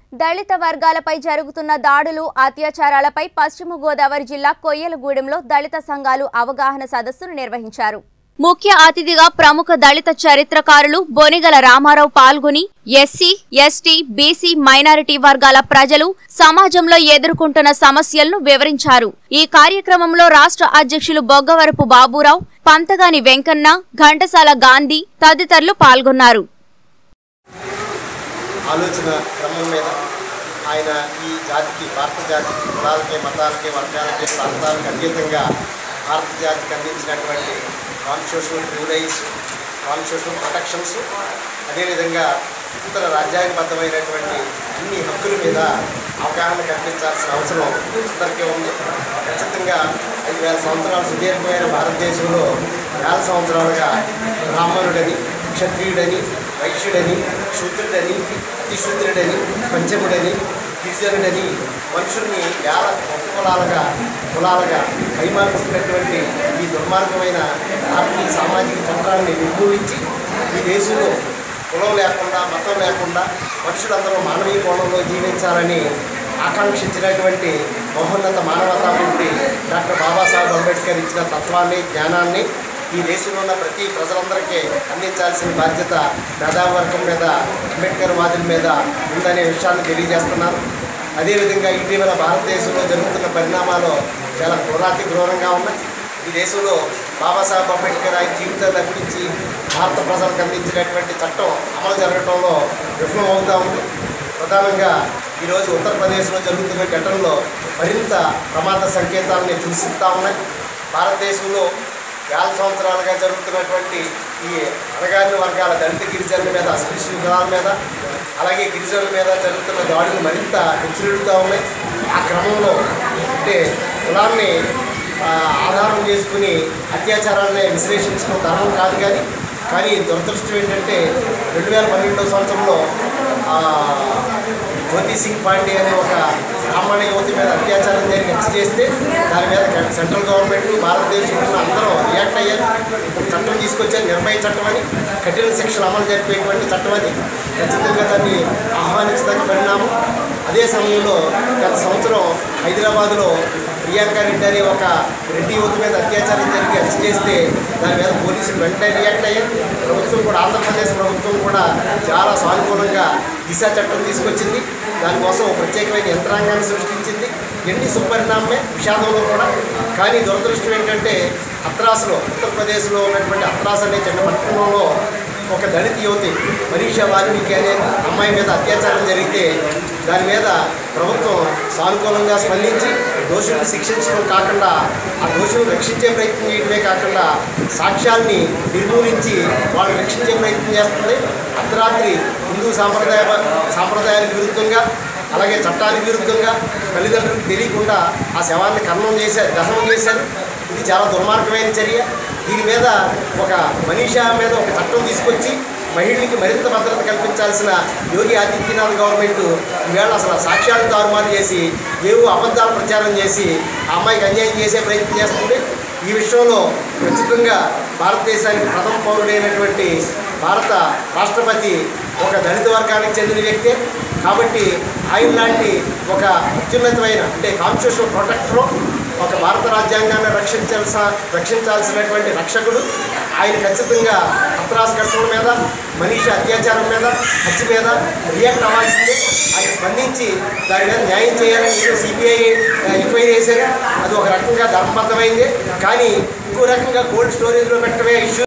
దళిత వర్గాలపై జరుగుతున్న దాడులు అత్యాచారాలపై పశ్చిమ గోదావరి జిల్లా కొయ్యలగూడెంలో దళిత సంఘాలు అవగాహన సదస్సును నిర్వహించారు ముఖ్య అతిథిగా ప్రముఖ దళిత చరిత్రకారులు బొనిగల రామారావు పాల్గొని ఎస్సీ ఎస్టీ బీసీ మైనారిటీ వర్గాల ప్రజలు సమాజంలో ఎదుర్కొంటున్న సమస్యలను వివరించారు ఈ కార్యక్రమంలో రాష్ట్ర అధ్యక్షులు బొగ్గవరపు బాబురావు పంతగాని వెంకన్న ఘంటసాల గాంధీ తదితరులు పాల్గొన్నారు ఆలోచన క్రమం మీద ఆయన ఈ జాతికి భారత జాతికి కులాలకి మతాలకి వర్గాలకి ప్రాంతాలకు అతీతంగా భారత జాతికి అందించినటువంటి కాన్స్టిట్యూషనల్ ప్రివిలైజ్ కాన్స్టిట్యూషనల్ ప్రొటెక్షన్స్ అదేవిధంగా ఇతర రాజ్యాంగబద్ధమైనటువంటి అన్ని హక్కుల మీద అవగాహన కల్పించాల్సిన అవసరం అందరికీ ఉంది ఖచ్చితంగా ఐదు వేల సంవత్సరాల సుదీర్ఘమైన భారతదేశంలో వేల సంవత్సరాలుగా బ్రాహ్మణుడని క్షత్రియుడని వైశ్యుడని శూద్రుడని అతిశూద్రుడని పంచముడని గిరిజనుడని మనుషుల్ని వేల కులాలుగా కులాలుగా కైమారుతున్నటువంటి ఈ దుర్మార్గమైన భారతీయ సామాజిక చట్టాన్ని నిర్మూలించి ఈ దేశంలో కులం లేకుండా మతం లేకుండా మనుషులందరూ మానవీయ కోణంలో జీవించాలని ఆకాంక్షించినటువంటి మహోన్నత మానవతామూర్తి డాక్టర్ బాబాసాహెబ్ అంబేద్కర్ ఇచ్చిన తత్వాన్ని జ్ఞానాన్ని ఈ దేశంలో ఉన్న ప్రతి ప్రజలందరికీ అందించాల్సిన బాధ్యత మేధావర్గం మీద అంబేద్కర్ వాదుల మీద ఉందనే విషయాన్ని తెలియజేస్తున్నాను అదేవిధంగా ఇటీవల భారతదేశంలో జరుగుతున్న పరిణామాలు చాలా క్రూరాతి క్రూరంగా ఉన్నాయి ఈ దేశంలో బాబాసాహెబ్ అంబేద్కర్ ఆయన జీవితాన్ని అర్పించి భారత ప్రజలకు అందించినటువంటి చట్టం అమలు జరగడంలో విఫలం అవుతూ ఉంది ప్రధానంగా ఈరోజు ఉత్తరప్రదేశ్లో జరుగుతున్న ఘటనలో మరింత ప్రమాద సంకేతాలని సూచిస్తూ ఉన్నాయి భారతదేశంలో వేల సంవత్సరాలుగా జరుగుతున్నటువంటి ఈ అణగారిన వర్గాల దళిత గిరిజనుల మీద అస్పృశ్య కులాల మీద అలాగే గిరిజనుల మీద జరుగుతున్న దాడులు మరింత హెచ్చరిడుతూ ఉన్నాయి ఆ క్రమంలో అంటే కులాన్ని ఆ, ఆధారం చేసుకుని అత్యాచారాన్ని విశ్లేషించడం ధర్మం కాదు కానీ కానీ దురదృష్టం ఏంటంటే రెండు వేల పన్నెండవ సంవత్సరంలో ఆ, జ్యోతి సింగ్ పాండే అనే ఒక బ్రాహ్మణ యువతి మీద అత్యాచారం జరిగి హత్య చేస్తే దాని మీద సెంట్రల్ గవర్నమెంట్ భారతదేశంలో అందరూ రియాక్ట్ అయ్యారు ఒక చట్టం తీసుకొచ్చారు నిర్భయ చట్టం అని కఠిన శిక్షలు అమలు జరిపేటువంటి చట్టం అది ఖచ్చితంగా దాన్ని ఆహ్వానించదగ్గ పరిణామం అదే సమయంలో గత సంవత్సరం హైదరాబాద్లో ప్రియాంక రెడ్డి అనే ఒక రెడ్డి యువతి మీద అత్యాచారం జరిగి హత్య చేస్తే దాని మీద పోలీసులు వెంటనే రియాక్ట్ అయ్యారు ప్రభుత్వం కూడా ఆంధ్రప్రదేశ్ ప్రభుత్వం కూడా చాలా సానుకూలంగా దిశ చట్టం తీసుకొచ్చింది దానికోసం ఒక ప్రత్యేకమైన యంత్రాంగాన్ని సృష్టించింది ఎన్ని సుపరిణామమే విషాదంలో కూడా కానీ దురదృష్టం ఏంటంటే అత్రాసులో ఉత్తరప్రదేశ్లో ఉన్నటువంటి అత్రాస్ అనే చిన్న పట్టణంలో ఒక దళిత యువతి మనీషా వాల్మీకి అనే అమ్మాయి మీద అత్యాచారం జరిగితే దాని మీద ప్రభుత్వం సానుకూలంగా స్పందించి దోషులను శిక్షించడం కాకుండా ఆ దోషులను రక్షించే ప్రయత్నం చేయడమే కాకుండా సాక్ష్యాల్ని నిర్మూలించి వాళ్ళు రక్షించే ప్రయత్నం చేస్తుంది అర్ధరాత్రి హిందూ సాంప్రదాయ సాంప్రదాయాలకు విరుద్ధంగా అలాగే చట్టానికి విరుద్ధంగా తల్లిదండ్రులకు తెలియకుండా ఆ శవాన్ని కర్ణం చేశారు దహనం చేశారు ఇది చాలా దుర్మార్గమైన చర్య దీని మీద ఒక మనీషా మీద ఒక చట్టం తీసుకొచ్చి మహిళలకి మరింత భద్రత కల్పించాల్సిన యోగి ఆదిత్యనాథ్ గవర్నమెంట్ ఈవేళ అసలు ఆ సాక్ష్యాలను తారుమారు చేసి ఏవో అబద్ధాలు ప్రచారం చేసి ఆ అమ్మాయికి అన్యాయం చేసే ప్రయత్నం చేస్తుంది ఈ విషయంలో ఖచ్చితంగా భారతదేశానికి ప్రథమ పౌరుడైనటువంటి భారత రాష్ట్రపతి ఒక దళిత వర్గానికి చెందిన వ్యక్తే కాబట్టి ఆయన లాంటి ఒక అత్యున్నతమైన అంటే కాన్స్టిట్యూషన్ ప్రొటెక్టరు ఒక భారత రాజ్యాంగాన్ని రక్షించాల్సిన రక్షించాల్సినటువంటి రక్షకుడు ఆయన ఖచ్చితంగా అత్రాస్ కట్టడం మీద మనీషి అత్యాచారం మీద హత్య మీద రియాక్ట్ అవ్వాల్సిందే ఆయన స్పందించి దాని మీద న్యాయం చేయాలని సిబిఐ ఎంక్వైరీ చేశారు అది ఒక రకంగా ధర్మబద్ధమైంది కానీ ఇంకో రకంగా కోల్డ్ స్టోరేజ్లో పెట్టడమే ఇష్యూ